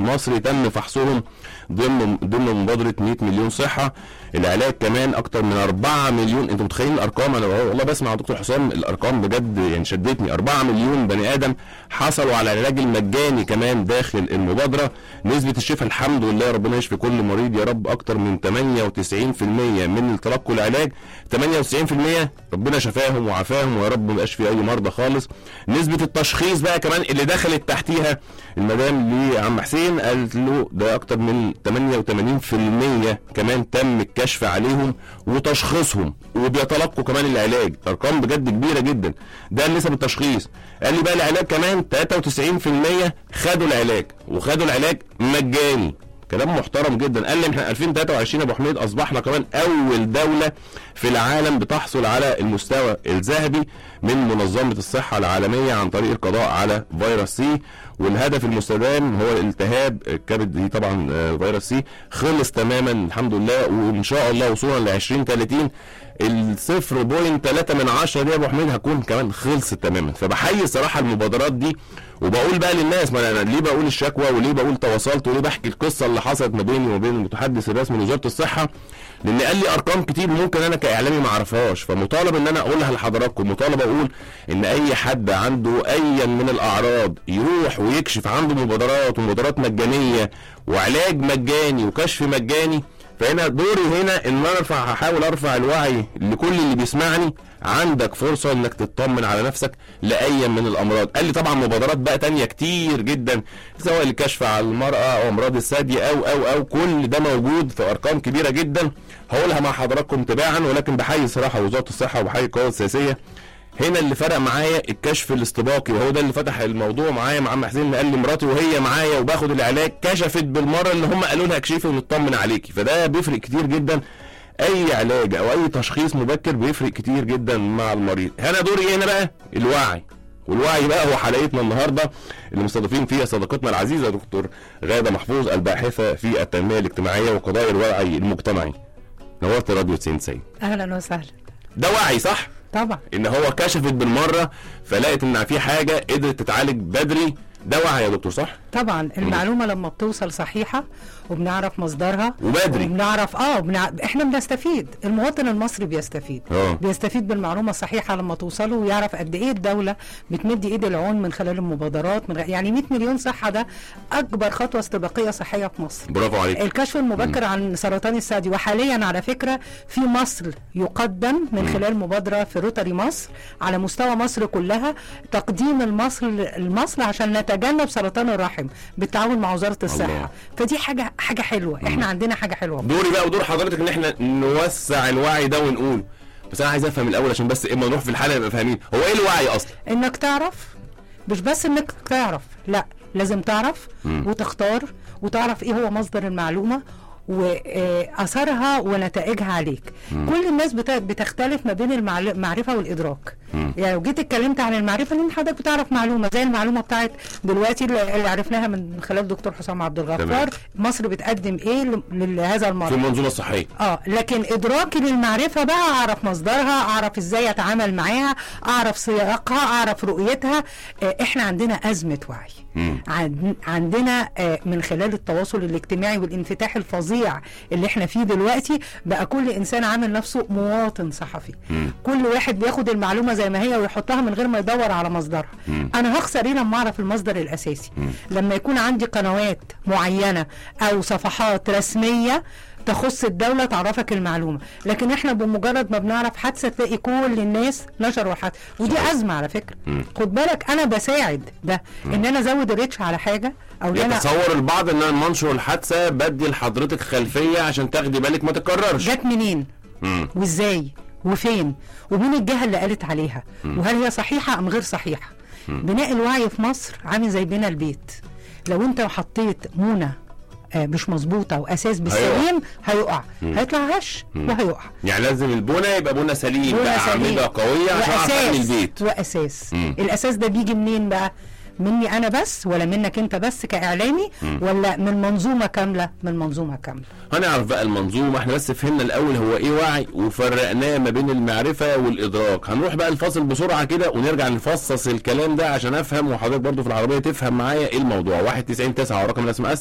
مصري تم فحصهم ضمن ضمن مبادره 100 مليون صحه العلاج كمان اكتر من 4 مليون انتوا متخيلين الارقام انا والله بسمع دكتور حسام الارقام بجد يعني شدتني 4 مليون بني ادم حصلوا على العلاج المجاني كمان داخل المبادره نسبه الشفاء الحمد لله ربنا يشفي كل مريض يا رب اكتر من 98% من اللي تلقوا العلاج 98% ربنا شفاهم وعافاهم ويا رب ما يبقاش في اي مرضى خالص نسبه التشخيص بقى كمان اللي دخلت تحتيها المدام لعم حسين قالت له ده اكتر من 88% كمان تم الكشف عليهم وتشخيصهم وبيتلقوا كمان العلاج ارقام بجد كبيره جدا ده نسب التشخيص قال لي بقى العلاج كمان 93% خدوا العلاج وخدوا العلاج مجاني كلام محترم جدا قال لي احنا 2023 يا ابو حميد اصبحنا كمان اول دوله في العالم بتحصل على المستوى الذهبي من منظمه الصحه العالميه عن طريق القضاء على فيروس سي والهدف المستدام هو الالتهاب الكبد دي طبعا آه، فيروس سي خلص تماما الحمد لله وان شاء الله وصولا ل 2030 ال 0.3 من 10 دي يا ابو حميد هتكون كمان خلصت تماما فبحيي الصراحه المبادرات دي وبقول بقى للناس ما انا ليه بقول الشكوى وليه بقول تواصلت وليه بحكي القصه اللي حصلت ما بيني وبين المتحدث الرسمي لوزاره الصحه لان قال لي ارقام كتير ممكن انا كاعلامي ما اعرفهاش فمطالب ان انا اقولها لحضراتكم مطالب اقول ان اي حد عنده ايا من الاعراض يروح ويكشف عنده مبادرات ومبادرات مجانيه وعلاج مجاني وكشف مجاني فهنا دوري هنا ان انا ارفع هحاول ارفع الوعي لكل اللي بيسمعني عندك فرصه انك تطمن على نفسك لاي من الامراض قال لي طبعا مبادرات بقى تانية كتير جدا سواء الكشف على المراه او امراض الثدي او او او كل ده موجود في ارقام كبيره جدا هقولها مع حضراتكم تباعا ولكن بحيي صراحه وزاره الصحه وبحيي القوى السياسيه هنا اللي فرق معايا الكشف الاستباقي وهو ده اللي فتح الموضوع معايا مع عم حسين قال لي مراتي وهي معايا وباخد العلاج كشفت بالمره اللي هم قالوا لها اكشفي ونطمن عليكي فده بيفرق كتير جدا اي علاج او اي تشخيص مبكر بيفرق كتير جدا مع المريض هنا دوري هنا بقى الوعي والوعي بقى هو حلقتنا النهارده اللي مستضيفين فيها صديقتنا العزيزه دكتور غاده محفوظ الباحثه في التنميه الاجتماعيه وقضايا الوعي المجتمعي نورت راديو 90 اهلا وسهلا ده وعي صح؟ طبعا ان هو كشفت بالمره فلقت ان في حاجه قدرت تتعالج بدري ده وعي يا دكتور صح؟ طبعا المعلومه لما بتوصل صحيحه وبنعرف مصدرها وبدري. وبنعرف اه وبنع... احنا بنستفيد المواطن المصري بيستفيد اه. بيستفيد بالمعلومه الصحيحه لما توصله ويعرف قد ايه الدوله بتمد ايد العون من خلال المبادرات من غ... يعني 100 مليون صحه ده اكبر خطوه استباقيه صحيه في مصر برافو عليك الكشف المبكر عن سرطان الثدي وحاليا على فكره في مصر يقدم من خلال مبادره في روتري مصر على مستوى مصر كلها تقديم المصر لمصر عشان نتجنب سرطان الرحم بالتعاون مع وزاره الصحه الله. فدي حاجه حاجه حلوه احنا عندنا حاجه حلوه دوري بقى ودور حضرتك ان احنا نوسع الوعي ده ونقول بس انا عايز افهم الاول عشان بس اما نروح في الحلقه نبقى فاهمين هو ايه الوعي اصلا؟ انك تعرف مش بس انك تعرف لا لازم تعرف وتختار وتعرف ايه هو مصدر المعلومه واثرها ونتائجها عليك كل الناس بت- بتختلف ما بين المعل- المعرفه والادراك يعني لو جيت اتكلمت عن المعرفه لان حضرتك بتعرف معلومه زي المعلومه بتاعت دلوقتي اللي اللي عرفناها من خلال دكتور حسام عبد تمام. الغفار مصر بتقدم ايه ل- لهذا في المرض المنظومه الصحيه اه لكن ادراكي للمعرفه بقى اعرف مصدرها اعرف ازاي اتعامل معاها اعرف سياقها اعرف رؤيتها آه احنا عندنا ازمه وعي مم. عن عندنا آه من خلال التواصل الاجتماعي والانفتاح الفظيع اللي احنا فيه دلوقتي بقى كل انسان عامل نفسه مواطن صحفي مم. كل واحد بياخد المعلومه زي ما هي ويحطها من غير ما يدور على مصدرها مم. انا هخسر ايه لما اعرف المصدر الاساسي لما يكون عندي قنوات معينه او صفحات رسميه تخص الدولة تعرفك المعلومة لكن احنا بمجرد ما بنعرف حادثة تلاقي كل الناس نشروا حادثة ودي صحيح. أزمة على فكرة مم. خد بالك أنا بساعد ده إن أنا أزود الريتش على حاجة أو إن أنا يتصور البعض ان انا منشر الحادثه بدي لحضرتك خلفيه عشان تاخدي بالك ما تتكررش جت منين مم. وازاي وفين ومين الجهه اللي قالت عليها وهل هي صحيحه ام غير صحيحه بناء الوعي في مصر عامل زي بناء البيت لو انت حطيت مونه آه، مش مظبوطه واساس بالسليم هيقع هيطلع هش وهيقع يعني لازم البنى يبقى بنى سليم بنى باعمده سليم. قويه عشان اعرف ابني واساس البيت واساس مم. الاساس ده بيجي منين بقى مني انا بس ولا منك انت بس كاعلامي ولا من منظومه كامله من منظومه كامله هنعرف بقى المنظومه احنا بس فهمنا الاول هو ايه وعي وفرقناه ما بين المعرفه والادراك هنروح بقى الفاصل بسرعه كده ونرجع نفصص الكلام ده عشان افهم وحضرتك برضو في العربيه تفهم معايا ايه الموضوع 1 90 9 رقم الاس ام اس